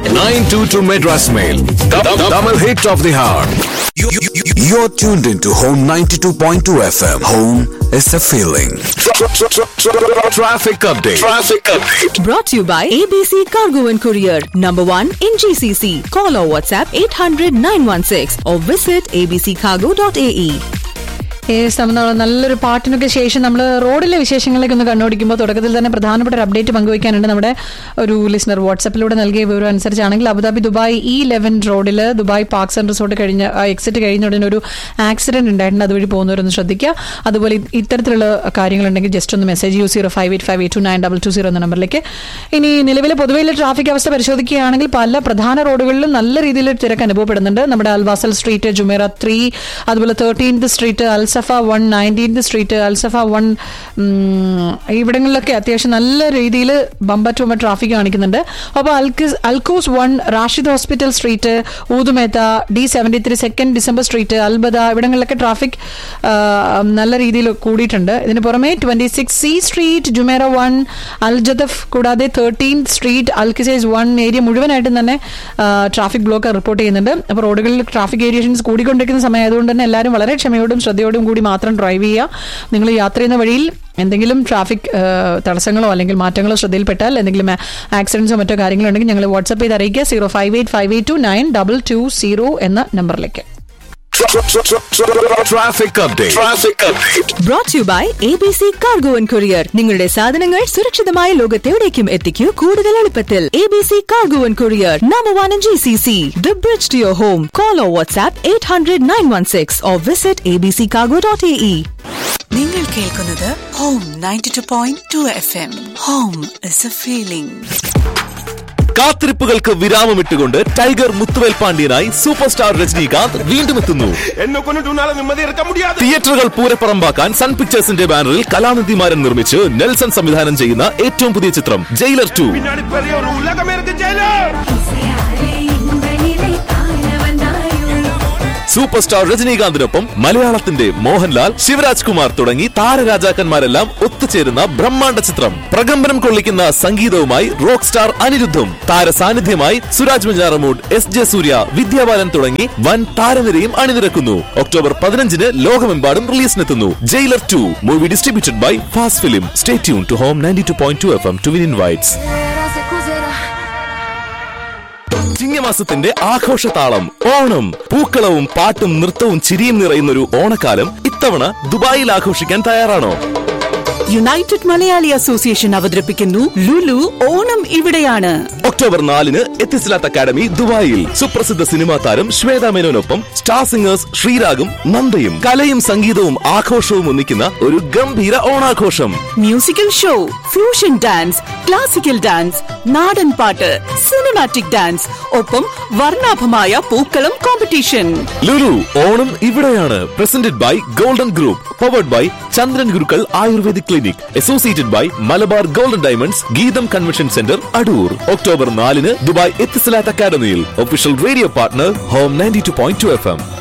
922 Madras Mail. Double hit of the heart. You're tuned into Home 92.2 FM. Home is a feeling. Traffic update. Traffic update. Brought to you by ABC Cargo and Courier, number one in GCC. Call or WhatsApp 800 916 or visit abccargo.ae. Yes നമ്മൾ നല്ലൊരു പാട്ടിനൊക്കെ ശേഷം നമ്മൾ റോഡിലെ വിശേഷങ്ങളിലേക്ക് ഒന്ന് കണ്ണോടിക്കുമ്പോൾ തുടക്കത്തിൽ തന്നെ പ്രധാനപ്പെട്ട ഒരു അപ്ഡേറ്റ് പങ്കുവയ്ക്കാനുണ്ട് നമ്മുടെ ഒരു ലിസണർ വാട്സപ്പിലൂടെ നൽകിയ വിവരം അനുസരിച്ചാണെങ്കിൽ അബുദാബി ദുബായ് ഇ ലെവൻ റോഡിൽ ദുബായ് പാർക്സ് ആൻഡ് റിസോർട്ട് കഴിഞ്ഞ എക്സിറ്റ് കഴിഞ്ഞ ഉടനെ ഒരു ആക്സിഡന്റ് ഉണ്ടായിട്ടുണ്ട് അതുവഴി പോകുന്നവരൊന്ന് ശ്രദ്ധിക്കുക അതുപോലെ ഇ- ഇത്തരത്തിലുള്ള കാര്യങ്ങളുണ്ടെങ്കിൽ ജസ്റ്റ് ഒന്ന് message you zero five eight five eight two nine double two zero എന്ന നമ്പറിലേക്ക് ഇനി നിലവിലെ പൊതുവെയിലെ ട്രാഫിക് അവസ്ഥ പരിശോധിക്കുകയാണെങ്കിൽ പല പ്രധാന റോഡുകളിലും നല്ല രീതിയിൽ തിരക്ക് അനുഭവപ്പെടുന്നുണ്ട് നമ്മുടെ അൽവാസൽ സ്ട്രീറ്റ് ജുമേറ ത്രീ അതുപോലെ thirteenth street Al Safa one nineteenth street Al Safa one ഇവിടങ്ങളിലൊക്കെ അത്യാവശ്യം നല്ല രീതിയിൽ ബമ്പർ ടു ബമ്പർ ട്രാഫിക് കാണിക്കുന്നുണ്ട് അപ്പോൾ അൽക്കിസ് Al Quoz one Rashid hospital street Oud Metha D seventy three second December street Al Bada ഇവിടങ്ങളിലൊക്കെ ട്രാഫിക് നല്ല രീതിയിൽ കൂടിയിട്ടുണ്ട് ഇതിന് പുറമെ twenty six C street Jumeirah one Al Jaddaf കൂടാതെ thirteen street Al Qusais one area മുഴുവനായിട്ടും തന്നെ ട്രാഫിക് ബ്ലോക്ക് റിപ്പോർട്ട് ചെയ്യുന്നുണ്ട് അപ്പോൾ റോഡുകളിൽ ട്രാഫിക് ഏരിയേഷൻസ് കൂടിക്കൊണ്ടിരിക്കുന്ന സമയമായതുകൊണ്ട് തന്നെ എല്ലാവരും വളരെ ക്ഷമയോടും ശ്രദ്ധയോടും കൂടി മാത്രം ഡ്രൈവ് ചെയ്യുക നിങ്ങൾ യാത്ര ചെയ്യുന്ന വഴിയിൽ എന്തെങ്കിലും ട്രാഫിക് തടസ്സങ്ങളോ അല്ലെങ്കിൽ മാറ്റങ്ങളോ ശ്രദ്ധയിൽപ്പെട്ടാൽ എന്തെങ്കിലും ആക്സിഡൻസോ മറ്റോ കാര്യങ്ങളോ ഉണ്ടെങ്കിൽ ഞങ്ങൾ വാട്സ്ആപ്പ് ചെയ്ത് അറിയിക്കുക zero five eight five eight two nine double two zero എന്ന നമ്പറിലേക്ക് Traffic update. Traffic update. Brought to you by ABC Cargo and Courier. നിങ്ങളുടെ സാധനങ്ങൾ സുരക്ഷിതമായ ലോകത്തെവിടേക്കും എത്തിക്കൂ കൂടുതൽ എളുപ്പത്തിൽ ABC Cargo and Courier, number one in GCC. The bridge to your home. Call or WhatsApp 800 916 or visit abccargo.ae. നിങ്ങൾ കേൾക്കുന്നത് home ninety two point two F M home is a feeling കാത്തിരിപ്പുകൾക്ക് വിരാമമിട്ടുകൊണ്ട് tiger Muthuvel പാണ്ഡ്യനായി super star Rajinikanth വീണ്ടും എത്തുന്നു என்ன கொண்டுட்டு உன்னால நிம்மதி இருக்க முடியாது തിയേറ്ററുകൾ പൂരപ്പറമ്പാക്കാൻ സൺ പിക്ചേഴ്സിന്റെ ബാനറിൽ കലാനിധിമാരൻ നിർമ്മിച്ച് നെൽസൺ സംവിധാനം ചെയ്യുന്ന ഏറ്റവും പുതിയ ചിത്രം ജയിലർ ടു பின்னாடி பெரிய ஒரு உலகமே இருக்கு ஜெயிலர் സൂപ്പർ സ്റ്റാർ രജനീകാന്തിനൊപ്പം മലയാളത്തിന്റെ മോഹൻലാൽ ശിവരാജ് കുമാർ തുടങ്ങി താരരാജാക്കന്മാരെല്ലാം ഒത്തുചേരുന്ന ബ്രഹ്മാണ്ഡ ചിത്രം പ്രകമ്പനം കൊള്ളിക്കുന്ന സംഗീതവുമായി റോക്ക് സ്റ്റാർ അനിരുദ്ധും താര സാന്നിധ്യമായി സുരാജ് മഞ്ചാറമൂഡ് എസ് ജെ സൂര്യ വിദ്യാബാലൻ തുടങ്ങി വൻ താരനിരയും അണിനിരക്കുന്നു ഒക്ടോബർ പതിനഞ്ചിന് ലോകമെമ്പാടും റിലീസിനെത്തുന്നു Jailer two movie distributed by fast film stay tune to home ninety two point two F M to win invites ചിങ്ങമാസത്തിന്റെ ആഘോഷതാളം ഓണം പൂക്കളവും പാട്ടും നൃത്തവും ചിരിയും നിറയുന്ന ഒരു ഓണക്കാലം ഇത്തവണ ദുബായിൽ ആഘോഷിക്കാൻ തയ്യാറാണോ യുണൈറ്റഡ് മലയാളി അസോസിയേഷൻ അവതരിപ്പിക്കുന്നു ലുലു ഓണം ഇവിടെയാണ് ഒക്ടോബർ നാലിന് എത്തിസിലാത്ത് അക്കാദമി ദുബായിൽ സുപ്രസിദ്ധ സിനിമാ താരം ശ്വേത മേനോനൊപ്പം സ്റ്റാർ സിംഗേഴ്സ് ശ്രീരാഗും നന്ദയും കലയും സംഗീതവും ആഘോഷവും ഒന്നിക്കുന്ന ഒരു ഗംഭീര ഓണാഘോഷം musical show fusion dance classical dance നാടൻ പാട്ട് സിനിമാറ്റിക് ഡാൻസ് ഒപ്പം വർണ്ണാഭമായ പൂക്കളം കോമ്പറ്റീഷൻ ലുലു ഓണം ഇവിടെയാണ് presented by golden group powered by Chandran Gurukkal ayurvedic clinic associated by Malabar golden diamonds Geetham convention centre Adoor October നാലിന് ദുബായ് എത്തിസലാത്ത് അക്കാദമിയിൽ official radio partner home ninety two point two F M